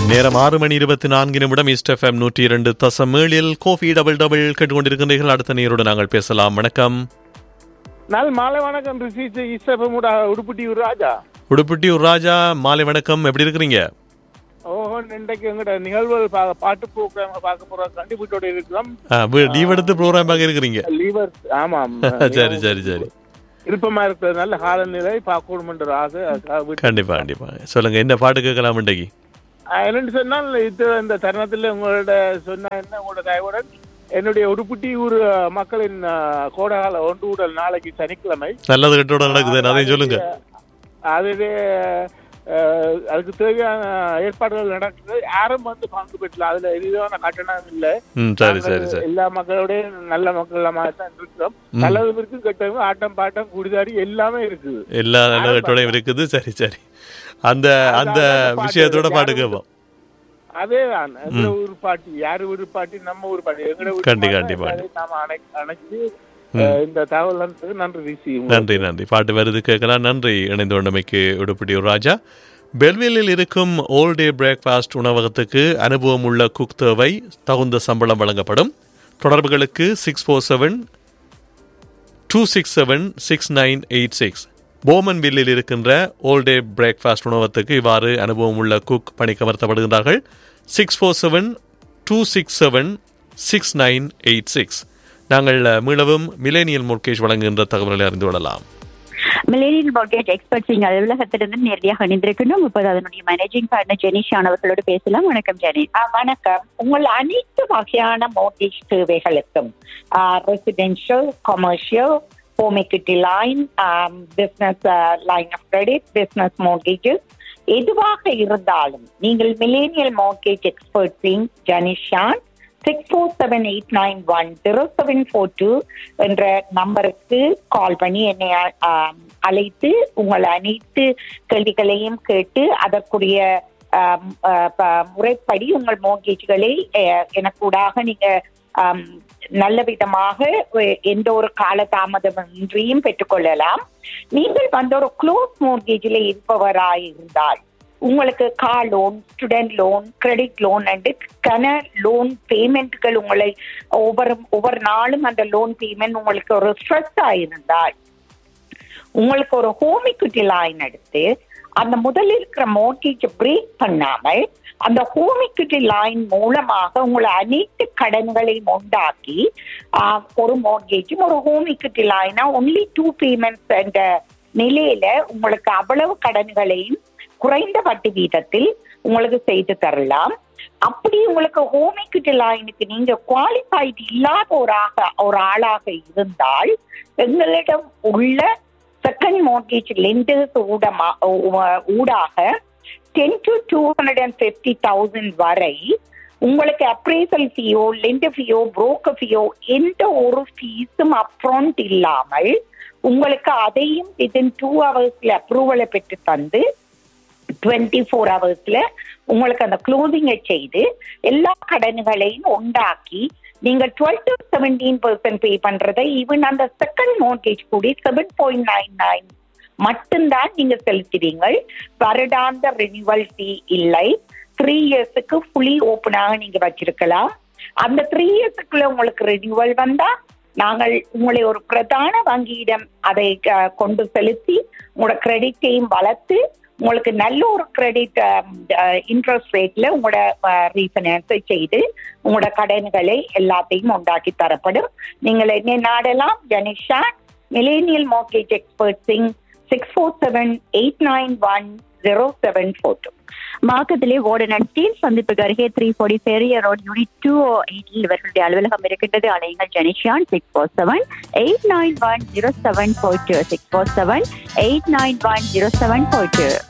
நேரம் ஆறு மணி இருபத்தி நான்கு நிமிடம் ஈஸ்ட் எஃப்எம் நூற்றி இரண்டு தசம் ஏழில் கோஃபி டபுள் டபுள் கேட்டுக்கொண்டிருக்கின்றீர்கள் அடுத்த நேரோடு நாங்கள் பேசலாம் வணக்கம் நாள் மாலை வணக்கம் ரிஷி ஈஸ்வரமுடா உடுப்புட்டி ராஜா உடுப்பிட்டி ராஜா மாலை வணக்கம் எப்படி இருக்கிறீங்க ஓஹோ இன்றைக்கு எங்கட நிகழ்வுகள் பா- பாட்டு ப்ரோக்ராம் பார்க்க போறோம் கண்டிப்பூட்டோட இருக்கிறோம் லீவ் எடுத்து ப்ரோக்ராம் பார்க்க இருக்கிறீங்க லீவர் ஆமாம் சரி சரி சரி விருப்பமா இருக்கிற நல்ல காலநிலை பார்க்கணும்ன்ற ஆசை அதுக்காக வீட்டு- கண்டிப்பா கண்டிப்பா சொல்லுங்க என்ன பாட்டு கேட்கலாம் இன்றைக்கு ஆஹ் என்னன்னு சொன்னால் இது இந்த தருணத்தில் உங்களோட சொன்ன என்ன உங்களோட தயவுடன் என்னுடைய உடுப்புட்டி ஊர் மக்களின் ஆஹ், கோடைகால ஒன்று ஊடல் நாளைக்கு சனிக்கிழமை நல்லது கட்டோட நடக்குது அதையும் சொல்லுங்க அதுவே அஹ், அதுக்கு தேவையான ஏற்பாடுகள் நடக்குது யாரும் வந்து பங்கு பெற்றல அதுல எதுவான கட்டணம் இல்லை ம் சரி சரி நாங்கள் சரி எல்லா மக்களோடய நல்ல மக்கள் தான் இருக்கிறோம் நல்லதும் இருக்கு கெட்டதும் ஆட்டம் பாட்டம் குடிதாடி எல்லாமே இருக்குது எல்லா நல்ல கட்டோடையும் இருக்குது சரி சரி அந்த அந்த பாட்டு விஷயத்தோட பாட்டு யாரு கேட்போம் அதே தான் எங்க ஊர் பாட்டி யாரு ஊர் பாட்டி நம்ம ஊர் பாட்டி எங்கட ஊர் கண்டி, பாட்டி கண்டிப்பா. எல்லாரையும் நாம அணை- அணைச்சு அஹ், இந்த தகவல் வந்து நன்றி ரிசி நன்றி நன்றி பாட்டு வருது கேட்கலாம் நன்றி இணைந்து கொண்டமைக்கு உடுப்பிடி ராஜா பெல்வியலில் இருக்கும் ஓல் டே பிரேக்ஃபாஸ்ட் உணவகத்துக்கு அனுபவம் உள்ள குக் தேவை தகுந்த சம்பளம் வழங்கப்படும் தொடர்புகளுக்கு six four seven two six seven six nine eight six போமன்வில்லில் இருக்கின்ற ஓல் டே பிரேக்ஃபாஸ்ட் உணவகத்துக்கு இவ்வாறு அனுபவம் உள்ள குக் பணிக்கமர்த்தப்படுகின்றார்கள் six four seven two six seven six nine eight six நாங்கள் மீளவும் மிலேனியல் மோர்கேஜ் வழங்குகின்ற தகவல்களை அறிந்து கொள்ளலாம் மில்லேனியல் மார்க்கெட் எக்ஸ்பர்ட்ஸ் இங்க அலுவலகத்திலிருந்து நேரடியாக இணைந்திருக்கணும் இப்போது அதனுடைய மேனேஜிங் பார்ட்னர் ஜெனிஷான் அவர்களோடு பேசலாம் வணக்கம் ஜெனி ஆ, வணக்கம் உங்கள் அனைத்து வகையான மோர்கேஜ் தேவைகளுக்கும் residential commercial home equity line business line of credit business mortgages எதுவாக இருந்தாலும் நீங்கள் மில்லேனியல் மோர்கேஜ் எக்ஸ்பர்ட்ஸின் Janishan six four seven eight nine one zero seven four two என்ற நம்பருக்கு கால் பண்ணி என்னை ஆம், அழைத்து உங்கள் அனைத்து கேள்விகளையும் கேட்டு அதற்குரிய ஆம், ஆ, ப- முறைப்படி உங்கள் மோர்கேஜ்களை எனக்கூடாக நீங்க ஆம், நல்ல விதமாக எ- எந்த ஒரு காலதாமதமின்றியும் பெற்றுக்கொள்ளலாம் நீங்கள் வந்து ஒரு க்ளோஸ் மோர்கேஜில் இருப்பவராய் இருந்தால் உங்களுக்கு car loan student loan credit loan and கன லோன் பேமெண்ட்கள் உங்களை ஒவ்வொரு ஒவ்வொரு நாளும் அந்த லோன் பேமெண்ட் உங்களுக்கு ஒரு ஸ்ட்ரெஸ் ஆயிருந்தால் உங்களுக்கு ஒரு ஹோம் equity லைன் எடுத்து அந்த முதல்ல இருக்கிற மோர்கேஜ் பிரேக் பண்ணாமல் அந்த ஹோம் equity லைன் மூலமாக உங்களை அனைத்து கடன்களையும் உண்டாக்கி ஆஹ், ஒரு மோர்கேஜும் ஒரு ஹோம் equity லைனா ஒன்லி டூ பேமெண்ட்ஸ் என்ற நிலையில உங்களுக்கு அவ்வளவு கடன்களையும் குறைந்த வட்டி வீதத்தில் உங்களுக்கு செய்து தரலாம் அப்படி உங்களுக்கு ஹோம் equity லைனுக்கு நீங்க குவாலிஃபைடு இல்லாத ஒரு ஆக ஒரு ஆளாக இருந்தால் எங்களிடம் உள்ள செகண்ட் மோர்கேஜ் லெண்டர்ஸ் ஊடமா ஊ- ஊடாக ten to two hundred and fifty thousand வரை உங்களுக்கு அப்ரேசல் ஃபீயோ லெண்டர் ஃபீயோ புரோக்கர் ஃபீயோ எந்த ஒரு ஃபீஸும் அப்ரண்ட் இல்லாமல் உங்களுக்கு அதையும் வித்தின் டூ ஹவர்ஸ்ல அப்ரூவலை பெற்று தந்து டுவெண்ட்டி ஃபோர் ஹவர்ஸ்ல உங்களுக்கு அந்த க்ளோசிங்கை செய்து எல்லா கடன்களையும் உண்டாக்கி நீங்க twelve to seventeen percent pay பண்றதை ஈவன் அந்த செகண்ட் மோர்கேஜ் கூடி செவன் பாயிண்ட் நைன் நைன் மட்டும்தான் நீங்க செலுத்துவீங்கள் வருடாந்த ரெனிவல் ஃபீ இல்லை த்ரீ இயர்ஸுக்கு ஃபுல்லி ஓப்பனாக நீங்க வச்சிருக்கலாம் அந்த த்ரீ இயர்ஸுக்குள்ள உங்களுக்கு ரெனிவல் வந்தா நாங்கள் உங்களை ஒரு பிரதான வங்கியிடம் அதை அஹ், கொண்டு செலுத்தி உங்களோட கிரெடிட்டையும் வளர்த்து உங்களுக்கு நல்ல ஒரு கிரெடிட் இன்ட்ரெஸ்ட் ரேட்ல உங்களோட ரீஃபைனான்ஸை செய்து உங்களோட கடன்களை எல்லாத்தையும் உண்டாக்கி தரப்படும் நீங்கள் என்ன நாடலாம் ஜனிஷா மிலேனியல் மோர்கேஜ் எக்ஸ்பர்ட்ஸிங் six four seven eight nine one zero seven four two மார்க்கத்திலே ஓடனன் ஸ்டீல் சந்திப்புக்கு அருகே த்ரீ ஃபோர்டி பெரிய ரோட் யூனிட் டூ எயிட்டில் இவர்களுடைய அலுவலகம் இருக்கின்றது அலைங்கள் Jenishan six four seven eight nine one zero seven four two six four seven eight nine one zero seven four two